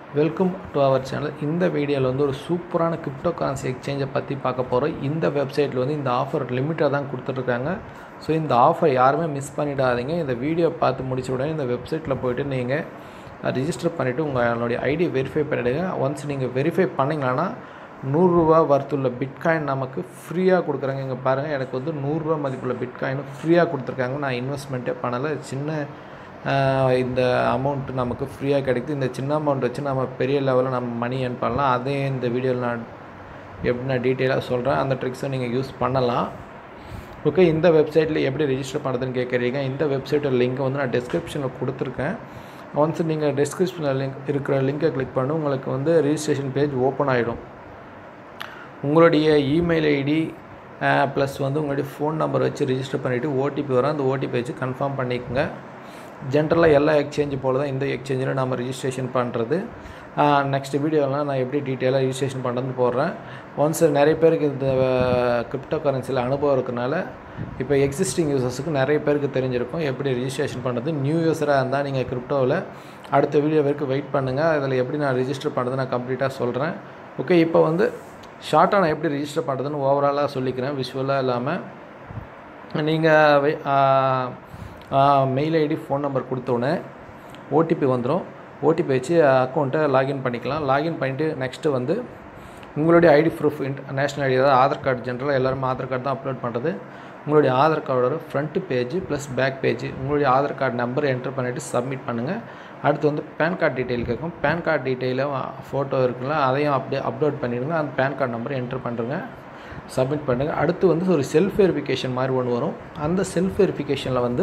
welcome to our channel இந்த வீடியோவில் வந்து ஒரு சூப்பரான கிரிப்டோ கரன்சி எக்ஸ்சேஞ்சை பற்றி பார்க்க போகிறோம் இந்த வெப்சைட்டில் வந்து இந்த ஆஃபர் லிமிட்டாக தான் கொடுத்துட்ருக்காங்க ஸோ இந்த ஆஃபர் யாருமே மிஸ் பண்ணிடாதீங்க இந்த வீடியோ பார்த்து முடிச்ச உடனே இந்த வெப்சைட்டில் போயிட்டு நீங்கள் ரிஜிஸ்டர் பண்ணிவிட்டு உங்களுடைய ஐடி வெரிஃபை பண்ணிவிடுங்க ஒன்ஸ் நீங்கள் வெரிஃபை பண்ணிங்கன்னா நூறுரூவா வர்த்துள்ள பிட்காயின் நமக்கு ஃப்ரீயாக கொடுக்குறாங்க இங்கே பாருங்கள் எனக்கு வந்து நூறுரூவா மதிப்புள்ள பிட்காயின் ஃப்ரீயாக கொடுத்துருக்காங்க நான் இன்வெஸ்ட்மெண்ட்டே பண்ணலை சின்ன ஆஹ் இந்த அமௌண்ட் நமக்கு ஃப்ரீயாக கிடைக்குது இந்த சின்ன அமௌண்ட் வச்சு நம்ம பெரிய லெவலில் நம்ம மணி ஏர்ன் பண்ணலாம் அதே இந்த வீடியோவில் நான் எப்படி நான் டீட்டெயிலாக சொல்கிறேன் அந்த ட்ரிக்ஸை நீங்கள் யூஸ் பண்ணலாம் ஓகே இந்த வெப்சைட்டில் எப்படி ரெஜிஸ்டர் பண்ணுறதுன்னு கேட்குறீங்க இந்த வெப்சைட்டோட லிங்க்கை வந்து நான் டிஸ்கிரிப்ஷனில் கொடுத்துருக்கேன் ஒன்ஸ் நீங்கள் டிஸ்கிரிப்ஷனில் லிங்க் இருக்கிற லிங்கை கிளிக் பண்ணி உங்களுக்கு வந்து ரிஜிஸ்ட்ரேஷன் பேஜ் ஓப்பன் ஆகிடும் உங்களுடைய இமெயில் ஐடி ப்ளஸ் வந்து உங்களுடைய ஃபோன் நம்பர் வச்சு ரிஜிஸ்டர் பண்ணிவிட்டு ஓடிபி வரும் அந்த ஓடிபி வச்சு கன்ஃபார்ம் பண்ணிக்கோங்க ஜென்ரலாக எல்லா எக்ஸ்சேஞ்சு போல் தான் இந்த எக்ஸ்சேஞ்சில் நம்ம ரிஜிஸ்ட்ரேஷன் பண்ணுறது நெக்ஸ்ட் வீடியோலாம் நான் எப்படி டீட்டெயிலாக ரிஜிஸ்ட்ரேஷன் பண்ணுறதுன்னு போடுறேன் ஒன்ஸ் நிறைய பேருக்கு இந்த கிரிப்டோ கரன்சியில் அனுபவம் இருக்கனால இப்போ எக்ஸிஸ்டிங் யூசர்ஸுக்கு நிறைய பேருக்கு தெரிஞ்சிருக்கும் எப்படி ரிஜிஸ்ட்ரேஷன் பண்ணுறது நியூ யூஸராக இருந்தால் நீங்கள் கிரிப்டோவில் அடுத்த வீடியோ வரைக்கும் வெயிட் பண்ணுங்கள் அதில் எப்படி நான் ரிஜிஸ்டர் பண்ணுறது நான் கம்ப்ளீட்டாக சொல்கிறேன் ஓகே இப்போ வந்து ஷார்ட்டாக நான் எப்படி ரிஜிஸ்டர் பண்ணுறதுன்னு ஓவராலாக சொல்லிக்கிறேன் விஷுவலாக இல்லாமல் நீங்கள் மெயில் ஐடி ஃபோன் நம்பர் கொடுத்தோன்னே ஓடிபி வந்துடும் ஓடிபி வச்சு அக்கௌண்ட்டை லாகின் பண்ணிக்கலாம் லாகின் பண்ணிவிட்டு நெக்ஸ்ட்டு வந்து உங்களுடைய ஐடி ப்ரூஃப் நேஷ்னல் ஐடி அதாவது ஆதார் கார்டு ஜென்ரலாக எல்லாருமே ஆதார் கார்டு தான் அப்லோட் பண்ணுறது உங்களுடைய ஆதார் கார்டோட front page plus back page உங்களுடைய ஆதார் கார்டு நம்பர் என்டர் பண்ணிவிட்டு சப்மிட் பண்ணுங்கள் அடுத்து வந்து பேன் கார்டு டீட்டெயில் கேட்கும் பேன் கார்டு டீட்டெயிலும் ஃபோட்டோ இருக்குல்ல அதையும் அப்படியே அப்லோட் பண்ணிவிடுங்க அந்த பேன் கார்டு நம்பரை என்டர் பண்ணுறங்க சப்மிட் பண்ணுங்கள் அடுத்து வந்து ஒரு செல்ஃப் வெரிஃபிகேஷன் மாதிரி ஒன்று வரும் அந்த செல்ஃப் வெரிஃபிகேஷனில் வந்து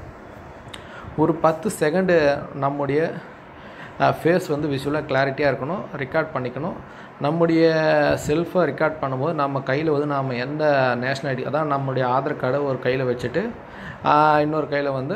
ஒரு பத்து செகண்டு நம்முடைய ஃபேஸ் வந்து விஷுவலாக கிளாரிட்டியாக இருக்கணும் ரெக்கார்ட் பண்ணிக்கணும் நம்முடைய செல்ஃபை ரெக்கார்ட் பண்ணும்போது நம்ம கையில் வந்து நாம் எந்த நேஷ்னல் ஐடி அதான் நம்முடைய ஆதார் கார்டை ஒரு கையில் வச்சுட்டு இன்னொரு கையில் வந்து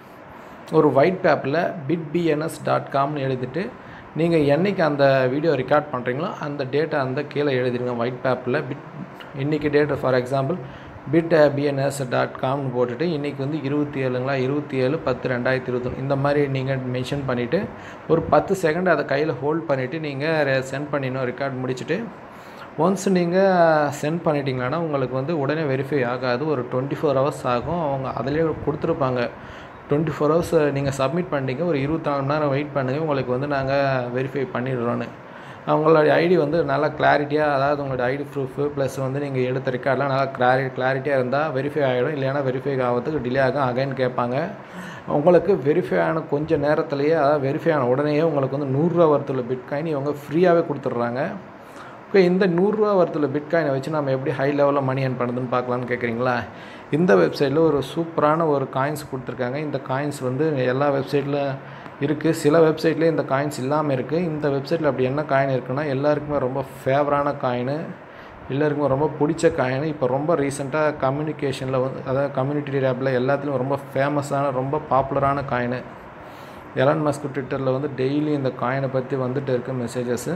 ஒரு ஒயிட் பேப்பரில் பிட் பிஎன்எஸ் டாட் காம்னு எழுதிட்டு நீங்கள் என்றைக்கு அந்த வீடியோ ரெக்கார்ட் பண்ணுறீங்களோ அந்த டேட்டை அந்த கீழே எழுதிடுங்க ஒயிட் பேப்பரில் பிட் இன்றைக்கி date for example bit BNS dot காம்னு போட்டுட்டு இன்றைக்கி வந்து இருபத்தி ஏழுங்களா இருபத்தி ஏழு பத்து ரெண்டாயிரத்தி இருபத்தொன்று இந்த மாதிரி நீங்கள் மென்ஷன் பண்ணிவிட்டு ஒரு பத்து செகண்ட் அதை கையில் ஹோல்ட் பண்ணிவிட்டு நீங்கள் சென்ட் பண்ணிடணும் ரெக்கார்ட் முடிச்சுட்டு ஒன்ஸ் நீங்கள் சென்ட் பண்ணிட்டீங்கன்னா உங்களுக்கு வந்து உடனே வெரிஃபை ஆகாது ஒரு டுவெண்ட்டி ஃபோர் ஹவர்ஸ் ஆகும் அவங்க அதிலே கொடுத்துருப்பாங்க டுவெண்ட்டி ஃபோர் ஹவர்ஸ் நீங்கள் சப்மிட் பண்ணிட்டீங்க ஒரு இருபத்தாலு மணி நேரம் வெயிட் பண்ணுங்கள் உங்களுக்கு வந்து நாங்கள் வெரிஃபை பண்ணிடுறோன்னு அவங்களுடைய ஐடி வந்து நல்லா கிளாரிட்டியாக அதாவது உங்களோட ஐடி ப்ரூஃபு ப்ளஸ் வந்து நீங்கள் எடுத்த ரெக்கார்ட்லாம் நல்லா கிளாரி கிளாரிட்டியாக இருந்தால் வெரிஃபை ஆகிடும் இல்லைனா வெரிஃபை ஆகிறதுக்கு டிலே ஆகும் அகைன் கேட்பாங்க உங்களுக்கு வெரிஃபை ஆன கொஞ்சம் நேரத்துலேயே அதாவது வெரிஃபை ஆன உடனேயே உங்களுக்கு வந்து நூறுரூவா வரத்துள்ள பிட்காயின் இவங்க ஃப்ரீயாகவே கொடுத்துட்றாங்க ஓகே இந்த நூறுரூவா வரத்துல பிட்காயினை வச்சு நம்ம எப்படி ஹை லெவலில் மணி ஏர்ன் பண்ணுறதுன்னு பார்க்கலான்னு கேட்குறீங்களா இந்த வெப்சைட்டில் ஒரு சூப்பரான ஒரு காயின்ஸ் கொடுத்துருக்காங்க இந்த காயின்ஸ் வந்து எல்லா வெப்சைட்டில் இருக்குது சில வெப்சைட்லேயே இந்த காயின்ஸ் இல்லாமல் இருக்குது இந்த வெப்சைட்டில் அப்படி என்ன காயின் இருக்குன்னா எல்லாருக்குமே ரொம்ப ஃபேவரான காயின் எல்லாருக்குமே ரொம்ப பிடிச்ச காயின் இப்போ ரொம்ப ரீசெண்டாக கம்யூனிகேஷனில் வந்து அதாவது கம்யூனிட்டி ஆப்பில் எல்லாத்துலேயும் ரொம்ப ஃபேமஸான ரொம்ப பாப்புலரான காயின் எலன் மஸ்க் ட்விட்டரில் வந்து டெய்லி இந்த காயினை பற்றி வந்துட்டு இருக்க மெசேஜஸ்ஸு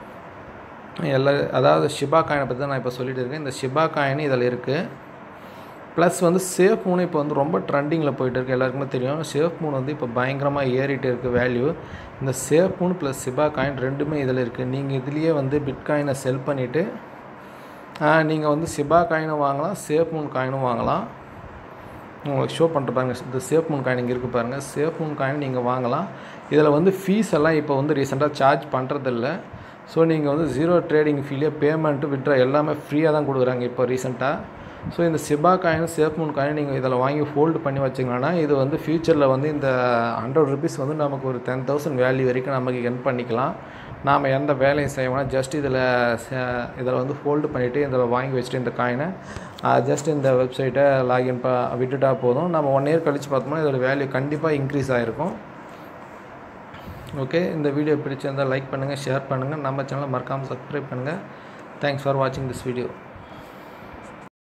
எல்லா அதாவது ஷிபா காயினை பற்றி தான் நான் இப்போ சொல்லிட்டு இருக்கேன் இந்த ஷிபா காயின் இதில் இருக்குது ப்ளஸ் வந்து சேஃப் மூணு இப்போ வந்து ரொம்ப ட்ரெண்டிங்கில் போயிட்டு இருக்குது எல்லாருக்குமே தெரியும் சேஃப் மூணு வந்து இப்போ பயங்கரமாக ஏறிட்டு இருக்குது வேல்யூ இந்த சேஃப் மூணு ப்ளஸ் சிபா காயின் ரெண்டுமே இதில் இருக்குது நீங்கள் இதுலேயே வந்து பிட்காயினை செல் பண்ணிவிட்டு நீங்கள் வந்து சிபா காயினும் வாங்கலாம் சேஃப் மூணு காயினும் வாங்கலாம் உங்களுக்கு ஷோ பண்ணுற பாருங்க இந்த சேஃப் மூன் காயின் இங்கே இருக்குது பாருங்கள் சேஃப் மூன் காயின் நீங்கள் வாங்கலாம் இதில் வந்து ஃபீஸ் எல்லாம் இப்போ வந்து ரீசெண்டாக சார்ஜ் பண்ணுறதில்ல ஸோ நீங்கள் வந்து ஜீரோ ட்ரேடிங் ஃபீலே பேமெண்ட்டு விட்ரா எல்லாமே ஃப்ரீயாக தான் கொடுக்குறாங்க இப்போ ரீசெண்டாக ஸோ இந்த Shiba coin SafeMoon coin நீங்கள் இதில் வாங்கி ஹோல்டு பண்ணி வச்சிங்கன்னா இது வந்து ஃப்யூச்சரில் வந்து இந்த ஹண்ட்ரட் ருபீஸ் வந்து நமக்கு ஒரு டென் தௌசண்ட் வேல்யூ வரைக்கும் நமக்கு என் பண்ணிக்கலாம் நாம் எந்த வேலையும் செய்யணும் ஜஸ்ட் இதில் இதில் வந்து ஹோல்டு பண்ணிவிட்டு இதில் வாங்கி வச்சுட்டு இந்த காயினை ஜஸ்ட் இந்த வெப்சைட்டை லாகின் ப விட்டுட்டா போதும் நம்ம ஒன் இயர் கழித்து பார்த்தோம்னா இதோட வேல்யூ கண்டிப்பாக இன்க்ரீஸ் ஆகிருக்கும் ஓகே இந்த வீடியோ பிடிச்சிருந்தால் லைக் பண்ணுங்கள் ஷேர் பண்ணுங்கள் நம்ம சேனலை மறக்காமல் சப்ஸ்கிரைப் பண்ணுங்கள் தேங்க்ஸ் ஃபார் வாட்சிங் திஸ் வீடியோ